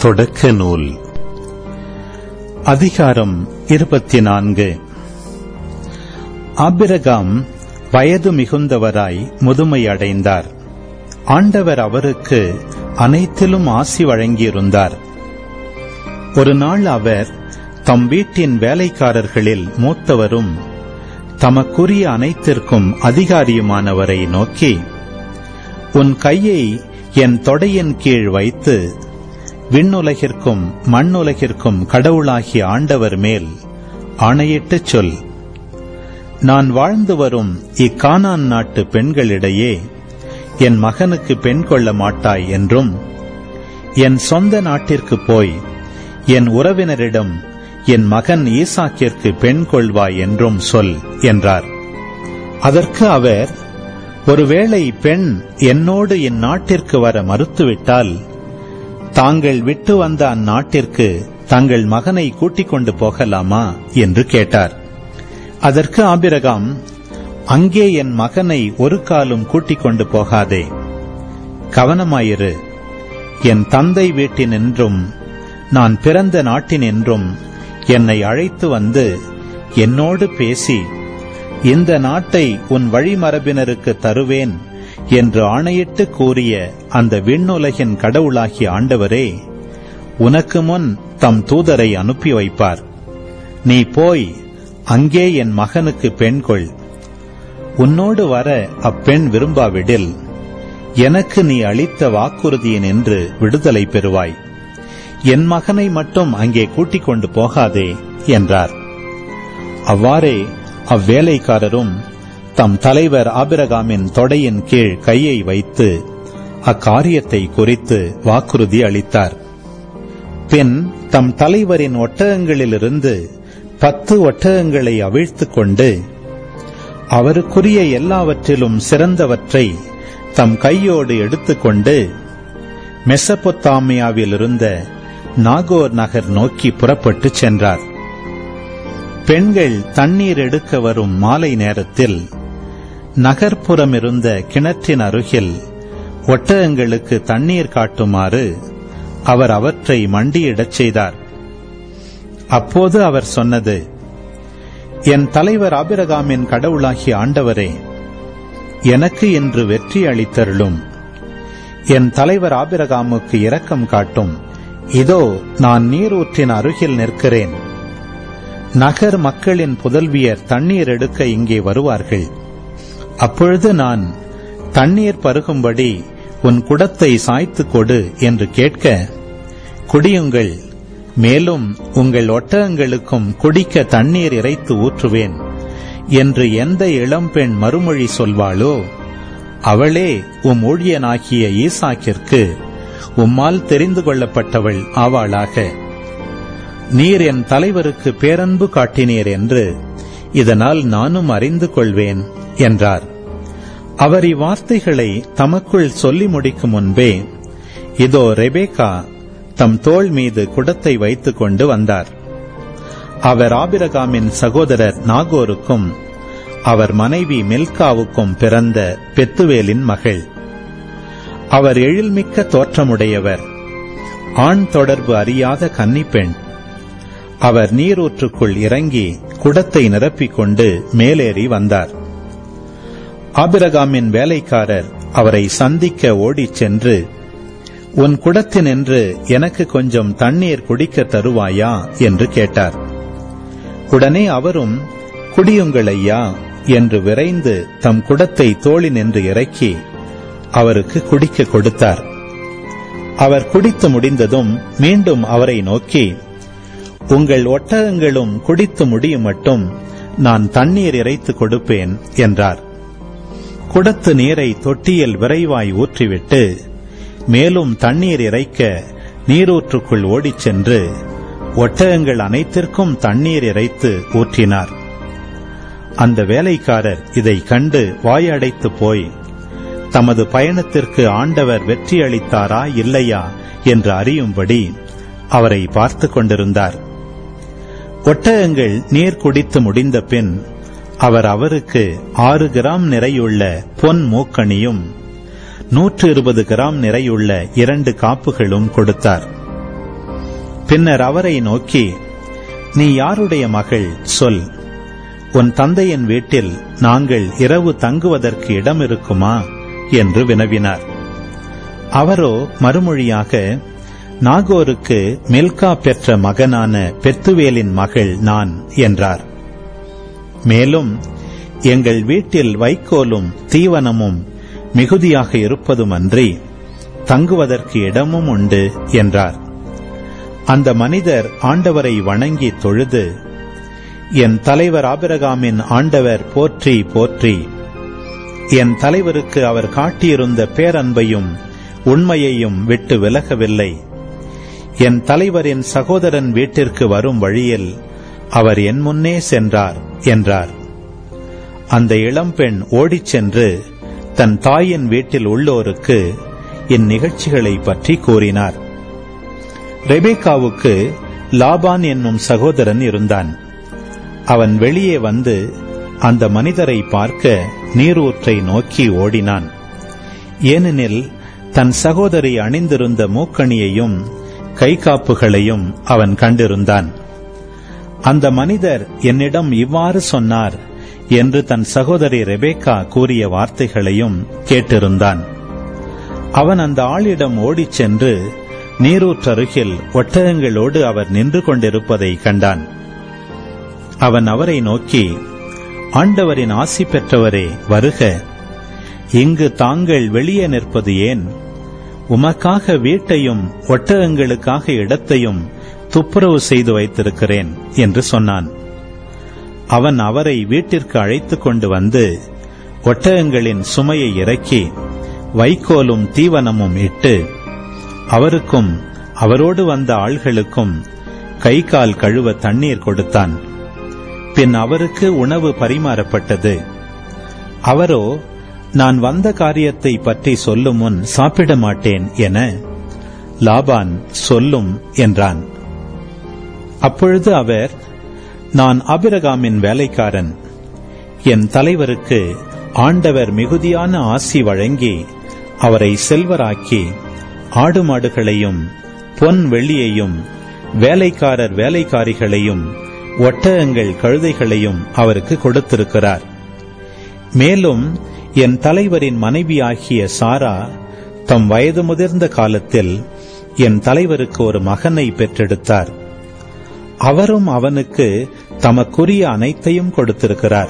தொடக்க நூல் அதிகாரம் இருபத்தி நான்கு ஆபிரகாம் வயது மிகுந்தவராய் முதுமை அடைந்தார் ஆண்டவர் அவருக்கு அனைத்திலும் ஆசி வழங்கியிருந்தார் ஒரு நாள் அவர் தம் வீட்டின் வேலைக்காரர்களில் மூத்தவரும் தமக்குரிய அனைத்திற்கும் அதிகாரியுமானவரை நோக்கி உன் கையை என் தொடையின் கீழ் வைத்து விண்ணுலகிற்கும் மண்ணுலகிற்கும் கடவுளாகிய ஆண்டவர் மேல் ஆணையிட்டுச் சொல் நான் வாழ்ந்து வரும் இக்கானான் நாட்டு பெண்களிடையே என் மகனுக்கு பெண் கொள்ள மாட்டாய் என்றும் என் சொந்த நாட்டிற்கு போய் என் உறவினரிடம் என் மகன் ஈசாக்கிற்கு பெண் கொள்வாய் என்றும் சொல் என்றார் அதற்கு அவர் ஒருவேளை பெண் என்னோடு இந்நாட்டிற்கு வர மறுத்துவிட்டால் தாங்கள் விட்டு வந்த அந்நாட்டிற்கு தங்கள் மகனை கூட்டிக் கொண்டு போகலாமா என்று கேட்டார் அதற்கு ஆபிரகாம் அங்கே என் மகனை ஒரு காலும் கூட்டிக் கொண்டு போகாதே கவனமாயிரு என் தந்தை வீட்டினின்றும் நான் பிறந்த நாட்டினின்றும் என்னை அழைத்து வந்து என்னோடு பேசி இந்த நாட்டை உன் வழிமரபினருக்கு தருவேன் என்று ஆணையிட்டு கூறிய அந்த விண்ணுலகின் கடவுளாகிய ஆண்டவரே உனக்கு முன் தம் தூதரை அனுப்பி வைப்பார் நீ போய் அங்கே என் மகனுக்கு பெண் கொள் உன்னோடு வர அப்பெண் விரும்பாவிடில் எனக்கு நீ அளித்த வாக்குறுதியின் என்று விடுதலை பெறுவாய் என் மகனை மட்டும் அங்கே கூட்டிக் கொண்டு போகாதே என்றார் அவ்வாறே அவ்வேலைக்காரரும் தம் தலைவர் ஆபிரகாமின் தொடையின் கீழ் கையை வைத்து அக்காரியத்தை குறித்து வாக்குறுதி அளித்தார் பின் தம் தலைவரின் ஒட்டகங்களிலிருந்து பத்து ஒட்டகங்களை அவிழ்த்துக் கொண்டு அவருக்குரிய எல்லாவற்றிலும் சிறந்தவற்றை தம் கையோடு எடுத்துக்கொண்டு மெசபொத்தாமியாவில் இருந்த நாகோர் நகர் நோக்கி புறப்பட்டுச் சென்றார் பெண்கள் தண்ணீர் எடுக்க வரும் மாலை நேரத்தில் நகர்ப்புறம் இருந்த கிணற்றின் அருகில் ஒட்டகங்களுக்கு தண்ணீர் காட்டுமாறு அவர் அவற்றை மண்டியிடச் செய்தார் அப்போது அவர் சொன்னது என் தலைவர் ஆபிரகாமின் கடவுளாகிய ஆண்டவரே எனக்கு இன்று வெற்றி அளித்தருளும் என் தலைவர் ஆபிரகாமுக்கு இரக்கம் காட்டும் இதோ நான் நீரூற்றின் அருகில் நிற்கிறேன் நகர் மக்களின் புதல்வியர் தண்ணீர் எடுக்க இங்கே வருவார்கள் அப்பொழுது நான் தண்ணீர் பருகும்படி உன் குடத்தை சாய்த்து கொடு என்று கேட்க குடியுங்கள் மேலும் உங்கள் ஒட்டகங்களுக்கும் குடிக்க தண்ணீர் இறைத்து ஊற்றுவேன் என்று எந்த இளம்பெண் மறுமொழி சொல்வாளோ அவளே உம் ஊழியனாகிய ஈசாக்கிற்கு உம்மால் தெரிந்து கொள்ளப்பட்டவள் ஆவாளாக நீர் என் தலைவருக்கு பேரன்பு காட்டினீர் என்று இதனால் நானும் அறிந்து கொள்வேன் என்றார் அவர் இவ்வார்த்தைகளை தமக்குள் சொல்லி முடிக்கும் முன்பே இதோ ரெபேகா தம் தோள் மீது குடத்தை வைத்துக் கொண்டு வந்தார் அவர் ஆபிரகாமின் சகோதரர் நாகோருக்கும் அவர் மனைவி மில்காவுக்கும் பிறந்த பெத்துவேலின் மகள் அவர் எழில்மிக்க தோற்றமுடையவர் ஆண் தொடர்பு அறியாத கன்னிப்பெண் அவர் நீரூற்றுக்குள் இறங்கி குடத்தை நிரப்பிக் கொண்டு மேலேறி வந்தார் ஆபிரகாமின் வேலைக்காரர் அவரை சந்திக்க ஓடிச் சென்று உன் குடத்தினின்று எனக்கு கொஞ்சம் தண்ணீர் குடிக்க தருவாயா என்று கேட்டார் உடனே அவரும் குடியுங்கள் ஐயா என்று விரைந்து தம் குடத்தை தோளினின்று இறக்கி அவருக்கு குடிக்க கொடுத்தார் அவர் குடித்து முடிந்ததும் மீண்டும் அவரை நோக்கி உங்கள் ஒட்டகங்களும் குடித்து முடியும் மட்டும் நான் தண்ணீர் இறைத்து கொடுப்பேன் என்றார் குடத்து நீரை தொட்டியில் விரைவாய் ஊற்றிவிட்டு மேலும் தண்ணீர் இறைக்க நீரூற்றுக்குள் ஓடிச் சென்று ஒட்டகங்கள் அனைத்திற்கும் தண்ணீர் இறைத்து ஊற்றினார் அந்த வேலைக்காரர் இதை கண்டு வாயடைத்து போய் தமது பயணத்திற்கு ஆண்டவர் வெற்றி அளித்தாரா இல்லையா என்று அறியும்படி அவரை பார்த்து கொண்டிருந்தார் ஒட்டகங்கள் நீர் குடித்து முடிந்த பின் அவர் அவருக்கு ஆறு கிராம் நிறையுள்ள பொன் மூக்கணியும் நூற்று இருபது கிராம் நிறையுள்ள இரண்டு காப்புகளும் கொடுத்தார் பின்னர் அவரை நோக்கி நீ யாருடைய மகள் சொல் உன் தந்தையின் வீட்டில் நாங்கள் இரவு தங்குவதற்கு இடம் இருக்குமா என்று வினவினார் அவரோ மறுமொழியாக நாகோருக்கு மில்கா பெற்ற மகனான பெத்துவேலின் மகள் நான் என்றார் மேலும் எங்கள் வீட்டில் வைக்கோலும் தீவனமும் மிகுதியாக இருப்பதுமன்றி தங்குவதற்கு இடமும் உண்டு என்றார் அந்த மனிதர் ஆண்டவரை வணங்கி தொழுது என் தலைவர் ஆபிரகாமின் ஆண்டவர் போற்றி போற்றி என் தலைவருக்கு அவர் காட்டியிருந்த பேரன்பையும் உண்மையையும் விட்டு விலகவில்லை என் தலைவரின் சகோதரன் வீட்டிற்கு வரும் வழியில் அவர் என் முன்னே சென்றார் என்றார் அந்த இளம்பெண் ஓடிச் சென்று தன் தாயின் வீட்டில் உள்ளோருக்கு இந்நிகழ்ச்சிகளை பற்றி கூறினார் ரெபேக்காவுக்கு லாபான் என்னும் சகோதரன் இருந்தான் அவன் வெளியே வந்து அந்த மனிதரை பார்க்க நீரூற்றை நோக்கி ஓடினான் ஏனெனில் தன் சகோதரி அணிந்திருந்த மூக்கணியையும் கைகாப்புகளையும் அவன் கண்டிருந்தான் அந்த மனிதர் என்னிடம் இவ்வாறு சொன்னார் என்று தன் சகோதரி ரெபேக்கா கூறிய வார்த்தைகளையும் கேட்டிருந்தான் அவன் அந்த ஆளிடம் ஓடிச் சென்று நீரூற்றருகில் ஒட்டகங்களோடு அவர் நின்று கொண்டிருப்பதை கண்டான் அவன் அவரை நோக்கி ஆண்டவரின் ஆசி பெற்றவரே வருக இங்கு தாங்கள் வெளியே நிற்பது ஏன் உமக்காக வீட்டையும் ஒட்டகங்களுக்காக இடத்தையும் துப்புரவு செய்து வைத்திருக்கிறேன் என்று சொன்னான் அவன் அவரை வீட்டிற்கு அழைத்துக் கொண்டு வந்து ஒட்டகங்களின் சுமையை இறக்கி வைக்கோலும் தீவனமும் இட்டு அவருக்கும் அவரோடு வந்த ஆள்களுக்கும் கை கால் கழுவ தண்ணீர் கொடுத்தான் பின் அவருக்கு உணவு பரிமாறப்பட்டது அவரோ நான் வந்த காரியத்தை பற்றி சொல்லும் முன் சாப்பிட மாட்டேன் என லாபான் சொல்லும் என்றான் அப்பொழுது அவர் நான் அபிரகாமின் வேலைக்காரன் என் தலைவருக்கு ஆண்டவர் மிகுதியான ஆசி வழங்கி அவரை செல்வராக்கி ஆடு மாடுகளையும் பொன் வெள்ளியையும் வேலைக்காரர் வேலைக்காரிகளையும் ஒட்டகங்கள் கழுதைகளையும் அவருக்கு கொடுத்திருக்கிறார் மேலும் என் தலைவரின் மனைவியாகிய சாரா தம் வயது முதிர்ந்த காலத்தில் என் தலைவருக்கு ஒரு மகனை பெற்றெடுத்தார் அவரும் அவனுக்கு தமக்குரிய அனைத்தையும் கொடுத்திருக்கிறார்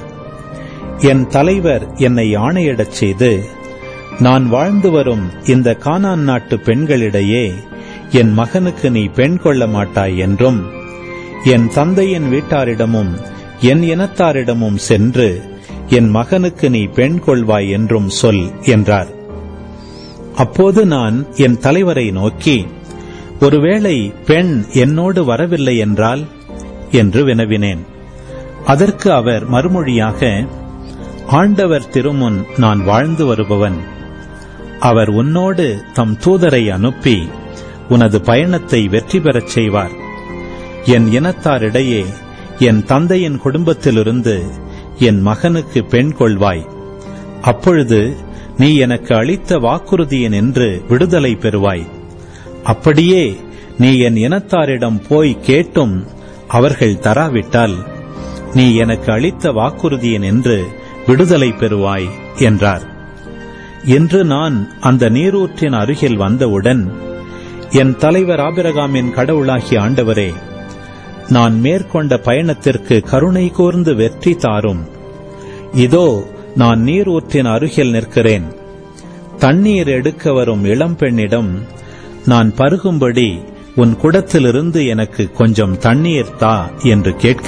என் தலைவர் என்னை ஆணையிடச் செய்து நான் வாழ்ந்து வரும் இந்த கானான் நாட்டு பெண்களிடையே என் மகனுக்கு நீ பெண் கொள்ள மாட்டாய் என்றும் என் தந்தையின் வீட்டாரிடமும் என் இனத்தாரிடமும் சென்று என் மகனுக்கு நீ பெண் கொள்வாய் என்றும் சொல் என்றார் அப்போது நான் என் தலைவரை நோக்கி ஒருவேளை பெண் என்னோடு வரவில்லை என்றால் என்று வினவினேன் அதற்கு அவர் மறுமொழியாக ஆண்டவர் திருமுன் நான் வாழ்ந்து வருபவன் அவர் உன்னோடு தம் தூதரை அனுப்பி உனது பயணத்தை வெற்றி பெறச் செய்வார் என் இனத்தாரிடையே என் தந்தையின் குடும்பத்திலிருந்து என் மகனுக்கு பெண் கொள்வாய் அப்பொழுது நீ எனக்கு அளித்த வாக்குறுதியின் என்று விடுதலை பெறுவாய் அப்படியே நீ என் இனத்தாரிடம் போய் கேட்டும் அவர்கள் தராவிட்டால் நீ எனக்கு அளித்த வாக்குறுதியின் என்று விடுதலை பெறுவாய் என்றார் என்று நான் அந்த நீரூற்றின் அருகில் வந்தவுடன் என் தலைவர் ஆபிரகாமின் கடவுளாகிய ஆண்டவரே நான் மேற்கொண்ட பயணத்திற்கு கருணை கூர்ந்து வெற்றி தாரும் இதோ நான் நீரூற்றின் அருகில் நிற்கிறேன் தண்ணீர் எடுக்க வரும் இளம்பெண்ணிடம் நான் பருகும்படி உன் குடத்திலிருந்து எனக்கு கொஞ்சம் தண்ணீர் தா என்று கேட்க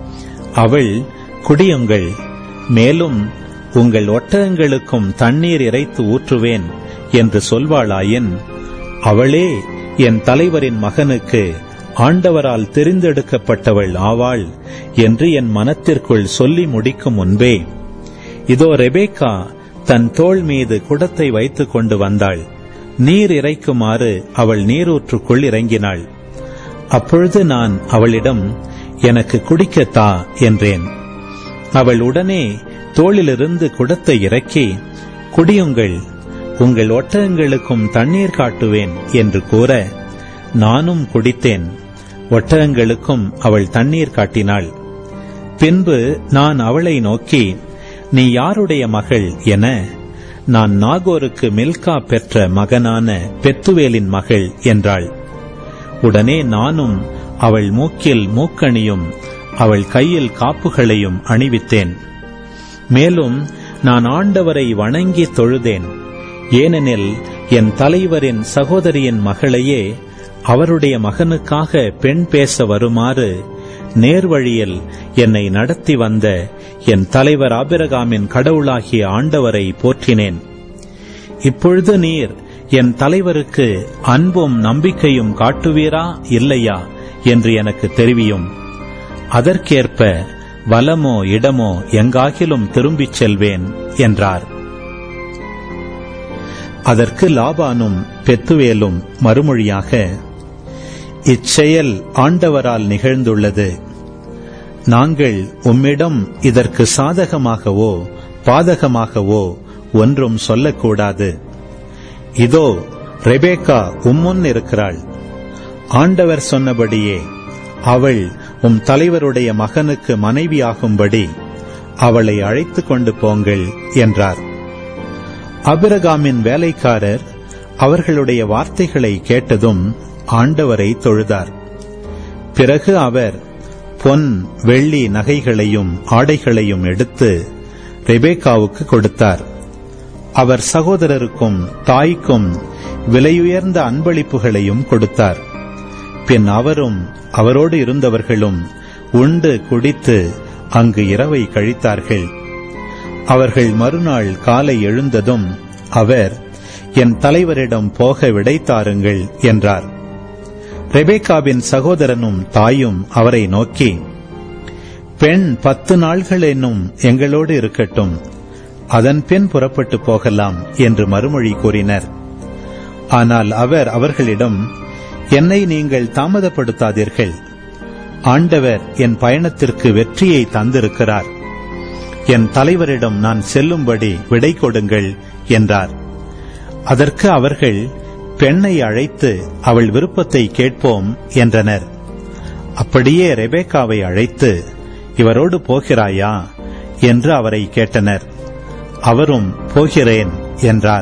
அவள் குடியுங்கள் மேலும் உங்கள் ஒட்டகங்களுக்கும் தண்ணீர் இறைத்து ஊற்றுவேன் என்று சொல்வாளாயின் அவளே என் தலைவரின் மகனுக்கு ஆண்டவரால் தெரிந்தெடுக்கப்பட்டவள் ஆவாள் என்று என் மனத்திற்குள் சொல்லி முடிக்கும் முன்பே இதோ ரெபேக்கா தன் தோள் மீது குடத்தை வைத்துக் கொண்டு வந்தாள் நீர் இறைக்குமாறு அவள் நீரூற்றுக்குள் இறங்கினாள் அப்பொழுது நான் அவளிடம் எனக்கு குடிக்கத்தா என்றேன் அவள் உடனே தோளிலிருந்து குடத்தை இறக்கி குடியுங்கள் உங்கள் ஒட்டகங்களுக்கும் தண்ணீர் காட்டுவேன் என்று கூற நானும் குடித்தேன் ஒட்டகங்களுக்கும் அவள் தண்ணீர் காட்டினாள் பின்பு நான் அவளை நோக்கி நீ யாருடைய மகள் என நான் நாகோருக்கு மில்கா பெற்ற மகனான பெத்துவேலின் மகள் என்றாள் உடனே நானும் அவள் மூக்கில் மூக்கணியும் அவள் கையில் காப்புகளையும் அணிவித்தேன் மேலும் நான் ஆண்டவரை வணங்கி தொழுதேன் ஏனெனில் என் தலைவரின் சகோதரியின் மகளையே அவருடைய மகனுக்காக பெண் பேச வருமாறு நேர்வழியில் என்னை நடத்தி வந்த என் தலைவர் ஆபிரகாமின் கடவுளாகிய ஆண்டவரை போற்றினேன் இப்பொழுது நீர் என் தலைவருக்கு அன்பும் நம்பிக்கையும் காட்டுவீரா இல்லையா என்று எனக்கு தெரிவியும் அதற்கேற்ப வலமோ இடமோ எங்காகிலும் திரும்பிச் செல்வேன் என்றார் அதற்கு லாபானும் பெத்துவேலும் மறுமொழியாக இச்செயல் ஆண்டவரால் நிகழ்ந்துள்ளது நாங்கள் உம்மிடம் இதற்கு சாதகமாகவோ பாதகமாகவோ ஒன்றும் சொல்லக்கூடாது இதோ ரெபேக்கா உம்முன் இருக்கிறாள் ஆண்டவர் சொன்னபடியே அவள் உம் தலைவருடைய மகனுக்கு மனைவியாகும்படி அவளை அழைத்துக் கொண்டு போங்கள் என்றார் அபிரகாமின் வேலைக்காரர் அவர்களுடைய வார்த்தைகளை கேட்டதும் ஆண்டவரை தொழுதார் பிறகு அவர் பொன் வெள்ளி நகைகளையும் ஆடைகளையும் எடுத்து ரெபேக்காவுக்கு கொடுத்தார் அவர் சகோதரருக்கும் தாய்க்கும் விலையுயர்ந்த அன்பளிப்புகளையும் கொடுத்தார் பின் அவரும் அவரோடு இருந்தவர்களும் உண்டு குடித்து அங்கு இரவை கழித்தார்கள் அவர்கள் மறுநாள் காலை எழுந்ததும் அவர் என் தலைவரிடம் போக விடைத்தாருங்கள் என்றார் ரெபேக்காவின் சகோதரனும் தாயும் அவரை நோக்கி பெண் பத்து நாள்கள் என்னும் எங்களோடு இருக்கட்டும் அதன் பின் புறப்பட்டு போகலாம் என்று மறுமொழி கூறினர் ஆனால் அவர் அவர்களிடம் என்னை நீங்கள் தாமதப்படுத்தாதீர்கள் ஆண்டவர் என் பயணத்திற்கு வெற்றியை தந்திருக்கிறார் என் தலைவரிடம் நான் செல்லும்படி விடை கொடுங்கள் என்றார் அதற்கு அவர்கள் பெண்ணை அழைத்து அவள் விருப்பத்தை கேட்போம் என்றனர் அப்படியே ரெபேக்காவை அழைத்து இவரோடு போகிறாயா என்று அவரை கேட்டனர் அவரும் போகிறேன் என்றார்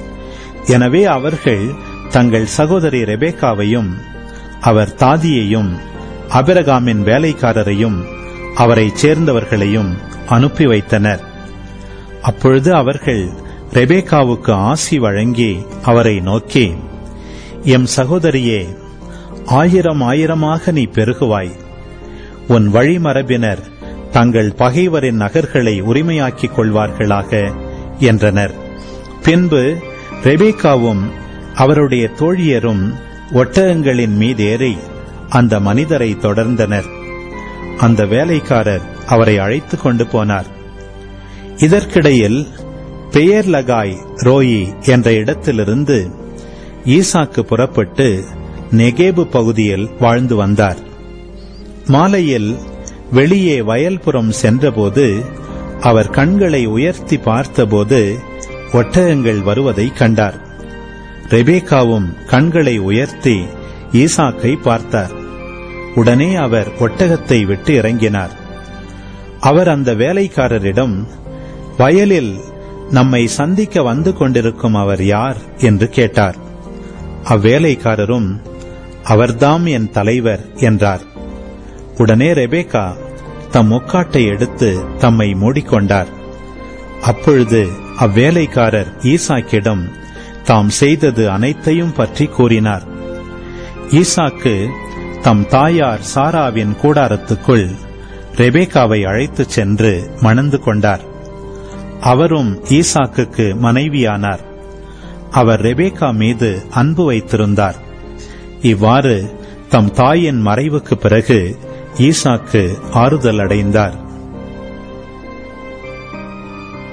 எனவே அவர்கள் தங்கள் சகோதரி ரெபேக்காவையும் அவர் தாதியையும் அபிரகாமின் வேலைக்காரரையும் அவரைச் சேர்ந்தவர்களையும் அனுப்பி வைத்தனர் அப்பொழுது அவர்கள் ரெபேக்காவுக்கு ஆசி வழங்கி அவரை நோக்கி எம் சகோதரியே ஆயிரம் ஆயிரமாக நீ பெருகுவாய் உன் வழிமரபினர் தங்கள் பகைவரின் நகர்களை உரிமையாக்கிக் கொள்வார்களாக என்றனர் பின்பு ரெபேக்காவும் அவருடைய தோழியரும் ஒட்டகங்களின் மீதேறி அந்த மனிதரை தொடர்ந்தனர் அந்த வேலைக்காரர் அவரை அழைத்துக் கொண்டு போனார் இதற்கிடையில் பெயர் லகாய் ரோயி என்ற இடத்திலிருந்து ஈசாக்கு புறப்பட்டு நெகேபு பகுதியில் வாழ்ந்து வந்தார் மாலையில் வெளியே வயல்புறம் சென்றபோது அவர் கண்களை உயர்த்தி பார்த்தபோது ஒட்டகங்கள் வருவதை கண்டார் ரெபேக்காவும் கண்களை உயர்த்தி ஈசாக்கை பார்த்தார் உடனே அவர் ஒட்டகத்தை விட்டு இறங்கினார் அவர் அந்த வேலைக்காரரிடம் வயலில் நம்மை சந்திக்க வந்து கொண்டிருக்கும் அவர் யார் என்று கேட்டார் அவ்வேலைக்காரரும் அவர்தாம் என் தலைவர் என்றார் உடனே ரெபேக்கா தம் முக்காட்டை எடுத்து தம்மை மூடிக்கொண்டார் அப்பொழுது அவ்வேலைக்காரர் ஈசாக்கிடம் தாம் செய்தது அனைத்தையும் பற்றி கூறினார் ஈசாக்கு தம் தாயார் சாராவின் கூடாரத்துக்குள் ரெபேக்காவை அழைத்துச் சென்று மணந்து கொண்டார் அவரும் ஈசாக்குக்கு மனைவியானார் அவர் ரெபேக்கா மீது அன்பு வைத்திருந்தார் இவ்வாறு தம் தாயின் மறைவுக்கு பிறகு ஈசாக்கு ஆறுதல் அடைந்தார்